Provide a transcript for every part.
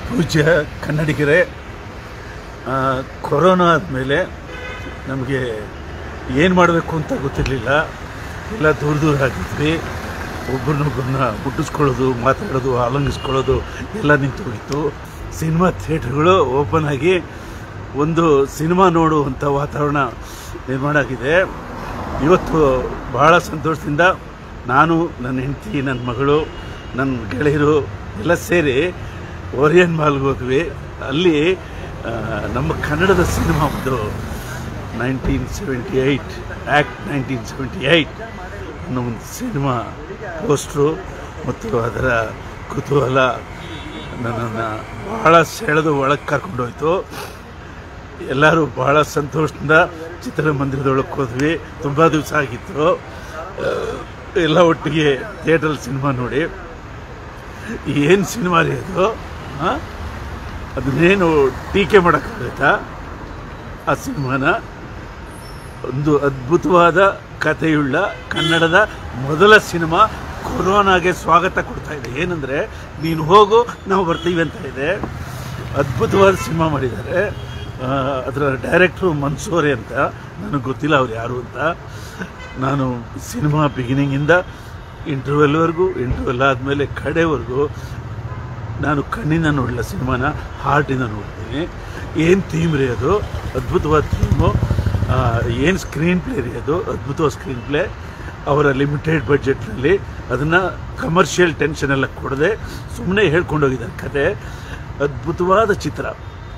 ಪೂಜ್ಯ ಕನ್ನಡಿಗರೇ ಆ, ಕೊರೋನಾ ಆದಮೇಲೆ ನಮಗೆ ಏನು ಮಾಡಬೇಕು ಅಂತ ಗೊತ್ತಿರಲಿಲ್ಲ ಎಲ್ಲ ದೂರ ದೂರ ಆಗಿದ್ವಿ ಒಬ್ರನ್ನೊಬ್ಬರನ್ನ ಮುಟ್ಟಿಸ್ಕೊಳ್ಳೋದು ಮಾತಾಡೋದು ಆಲಂಗಿಸ್ಕೊಳ್ಳೋದು ಎಲ್ಲ ನಿಂತು ಹೋಗಿತ್ತು ಸಿನಿಮಾ ಥಿಯೇಟ್ರ್ಗಳು ಓಪನ್ ಆಗಿ ಒಂದು ಸಿನಿಮಾ ನೋಡುವಂಥ ವಾತಾವರಣ ನಿರ್ಮಾಣ ಆಗಿದೆ ಇವತ್ತು ಬಹಳ ಸಂತೋಷದಿಂದ ನಾನು ನನ್ನ ಹೆಂಡತಿ ನನ್ನ ಮಗಳು ನನ್ನ ಗೆಳೆಯರು ಎಲ್ಲ ಸೇರಿ ಓರಿಯನ್ ಮಾಲ್ಗೆ ಹೋದ್ವಿ ಅಲ್ಲಿ ಆ, ನಮ್ಮ ಕನ್ನಡದ ಸಿನಿಮಾ ಒಂದು nineteen seventy eight act nineteen seventy eight ಅನ್ನೋ ಒಂದು ಸಿನಿಮಾ ಪೋಸ್ಟ್ರು ಮತ್ತು ಅದರ ಕುತೂಹಲ ನನ್ನನ್ನು ಬಹಳ ಸೆಳೆದು ಒಳಗೆ ಕರ್ಕೊಂಡೋಯ್ತು ಎಲ್ಲರೂ ಬಹಳ ಸಂತೋಷದಿಂದ ಚಿತ್ರಮಂದಿರದೊಳಗೆ ಹೋದ್ವಿ ತುಂಬ ದಿವಸ ಆಗಿತ್ತು ಆ, ಎಲ್ಲ ಒಟ್ಟಿಗೆ ಥಿಯೇಟ್ರಲ್ಲಿ ಸಿನಿಮಾ ನೋಡಿ ಏನು ಸಿನಿಮಾ ರೀ ಅದು ಆ? ಅದನ್ನೇನು ಟೀಕೆ ಮಾಡೋಕ್ಕಾಗುತ್ತಾ ಆ ಸಿನಿಮಾನ ಒಂದು ಅದ್ಭುತವಾದ ಕಥೆಯುಳ್ಳ ಕನ್ನಡದ ಮೊದಲ ಸಿನಿಮಾ ಕೊರೋನಾಗೆ ಸ್ವಾಗತ ಕೊಡ್ತಾ ಇದೆ ಏನಂದರೆ ನೀನು ಹೋಗು ನಾವು ಬರ್ತೀವಿ ಅಂತ ಇದೆ ಅದ್ಭುತವಾದ ಸಿನಿಮಾ ಮಾಡಿದ್ದಾರೆ ಆ, ಅದರ ಡೈರೆಕ್ಟ್ರು ಮನ್ಸೂರಿ ಅಂತ ನನಗೆ ಗೊತ್ತಿಲ್ಲ ಅವ್ರು ಯಾರು ಅಂತ ನಾನು ಸಿನಿಮಾ ಬಿಗಿನಿಂಗಿಂದ ಇಂಟರ್ವೆಲ್ವರೆಗೂ ಇಂಟರ್ವೆಲ್ ಆದಮೇಲೆ ಕಡೆವರೆಗೂ ನಾನು ಕಣ್ಣಿಂದ ನೋಡಲ್ಲ ಸಿನಿಮಾನ ಹಾರ್ಟಿಂದ ನೋಡ್ತೀನಿ ಏನು ಥೀಮ್ ರೀ ಅದು ಅದ್ಭುತವಾದ ಥೀಮು ಏನು ಸ್ಕ್ರೀನ್ ಪ್ಲೇ ರೀ ಅದು ಅದ್ಭುತವಾದ ಸ್ಕ್ರೀನ್ ಪ್ಲೇ ಅವರ ಲಿಮಿಟೆಡ್ ಬಡ್ಜೆಟ್ನಲ್ಲಿ ಅದನ್ನು ಕಮರ್ಷಿಯಲ್ ಟೆನ್ಷನ್ ಎಲ್ಲ ಕೊಡದೆ ಸುಮ್ಮನೆ ಹೇಳ್ಕೊಂಡೋಗಿದ್ದಾರೆ ಕತೆ ಅದ್ಭುತವಾದ ಚಿತ್ರ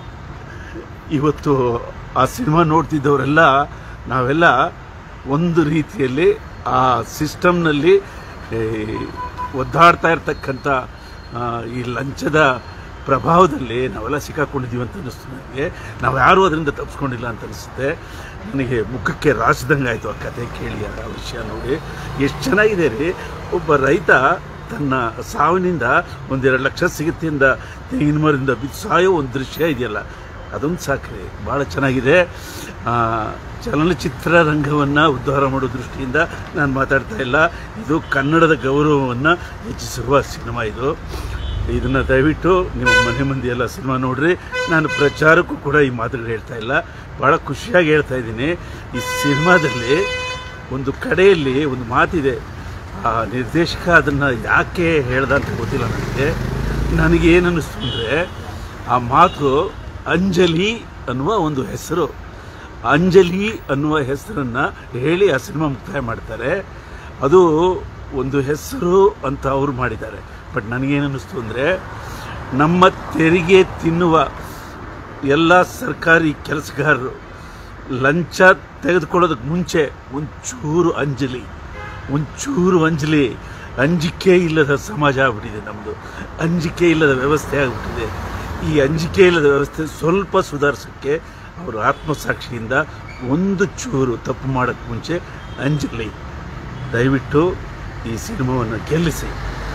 ಇವತ್ತು ಆ ಸಿನಿಮಾ ನೋಡ್ತಿದ್ದವರೆಲ್ಲ ನಾವೆಲ್ಲ ಒಂದು ರೀತಿಯಲ್ಲಿ ಆ ಸಿಸ್ಟಮ್ನಲ್ಲಿ ಏ, ಒದ್ದಾಡ್ತಾ ಇರ್ತಕ್ಕಂಥ ಆ, ಈ ಲಂಚದ ಪ್ರಭಾವದಲ್ಲಿ ನಾವೆಲ್ಲ ಸಿಕ್ಕಾಕೊಂಡಿದ್ದೀವಿ ಅಂತ ಅನ್ನಿಸ್ತು ನನಗೆ ನಾವು ಯಾರೂ ಅದರಿಂದ ತಪ್ಪಿಸ್ಕೊಂಡಿಲ್ಲ ಅಂತ ಅನಿಸುತ್ತೆ ನನಗೆ ಮುಖಕ್ಕೆ ರಾಸಿದಂಗೆ ಆಯಿತು ಆ ಕತೆ ಕೇಳಿ ಆ ವಿಷಯ ನೋಡಿ ಎಷ್ಟು ಚೆನ್ನಾಗಿದೆ ರೀ ಒಬ್ಬ ರೈತ ತನ್ನ ಸಾವಿನಿಂದ ಒಂದೆರಡು ಲಕ್ಷ ಸಿಗುತ್ತೆ ಇಂದ ತೆಂಗಿನ ಮರದಿಂದ ಬಿದ್ದು ಸಾಯೋ ಒಂದು ದೃಶ್ಯ ಇದೆಯಲ್ಲ ಅದೊಂದು ಸಾಕ್ರಿ ಭಾಳ ಚೆನ್ನಾಗಿದೆ ಆ, ಚಲನಚಿತ್ರ ರಂಗವನ್ನು ಉದ್ಧಾರ ಮಾಡೋ ದೃಷ್ಟಿಯಿಂದ ನಾನು ಮಾತಾಡ್ತಾ ಇಲ್ಲ ಇದು ಕನ್ನಡದ ಗೌರವವನ್ನು ಹೆಚ್ಚಿಸುವ ಸಿನಿಮಾ ಇದು ಇದನ್ನು ದಯವಿಟ್ಟು ನಿಮ್ಮ ಮನೆ ಮಂದಿ ಎಲ್ಲ ಸಿನಿಮಾ ನೋಡ್ರಿ ನಾನು ಪ್ರಚಾರಕ್ಕೂ ಕೂಡ ಈ ಮಾತುಗಳು ಹೇಳ್ತಾ ಇಲ್ಲ ಭಾಳ ಖುಷಿಯಾಗಿ ಹೇಳ್ತಾ ಇದ್ದೀನಿ ಈ ಸಿನಿಮಾದಲ್ಲಿ ಒಂದು ಕಡೆಯಲ್ಲಿ ಒಂದು ಮಾತಿದೆ ಆ ನಿರ್ದೇಶಕ ಅದನ್ನು ಯಾಕೆ ಹೇಳ್ದ ಅಂತ ಗೊತ್ತಿಲ್ಲ ನನಗೆ ನನಗೆ ಏನು ಅನ್ನಿಸ್ತು ಅಂದರೆ ಆ ಮಾತು ಅಂಜಲಿ ಅನ್ನುವ ಒಂದು ಹೆಸರು ಅಂಜಲಿ ಅನ್ನುವ ಹೆಸರನ್ನು ಹೇಳಿ ಆ ಸಿನಿಮಾ ಮುಕ್ತಾಯ ಮಾಡ್ತಾರೆ ಅದು ಒಂದು ಹೆಸರು ಅಂತ ಅವರು ಮಾಡಿದ್ದಾರೆ ಬಟ್ ನನಗೇನು ಅನ್ನಿಸ್ತು ಅಂದರೆ ನಮ್ಮ ತೆರಿಗೆ ತಿನ್ನುವ ಎಲ್ಲ ಸರ್ಕಾರಿ ಕೆಲಸಗಾರರು ಲಂಚ ತೆಗೆದುಕೊಳ್ಳೋದಕ್ಕೆ ಮುಂಚೆ ಒಂಚೂರು ಅಂಜಲಿ ಒಂಚೂರು ಅಂಜಲಿ ಅಂಜಿಕೆ ಇಲ್ಲದ ಸಮಾಜ ಆಗ್ಬಿಟ್ಟಿದೆ ನಮ್ಮದು ಅಂಜಿಕೆ ಇಲ್ಲದ ವ್ಯವಸ್ಥೆ ಆಗಿಬಿಟ್ಟಿದೆ ಈ ಅಂಜಿಕೆ ಇಲ್ಲದ ವ್ಯವಸ್ಥೆ ಸ್ವಲ್ಪ ಸುಧಾರಿಸೋಕ್ಕೆ ಅವರು ಆತ್ಮಸಾಕ್ಷಿಯಿಂದ ಒಂದು ಚೂರು ತಪ್ಪು ಮಾಡೋಕ್ಕೆ ಮುಂಚೆ ಅಂಜಲಿ ದಯವಿಟ್ಟು ಈ ಸಿನಿಮಾವನ್ನು ಗೆಲ್ಲಿಸಿ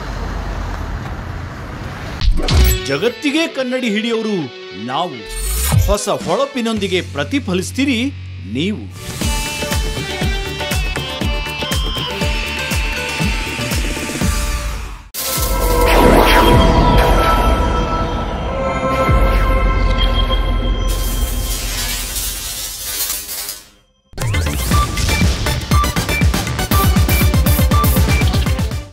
ಜಗತ್ತಿಗೆ ಕನ್ನಡಿ ಹಿಡಿಯೋರು ನಾವು ಹೊಸ ಹೊಳಪಿನೊಂದಿಗೆ ಪ್ರತಿಫಲಿಸ್ತೀರಿ ನೀವು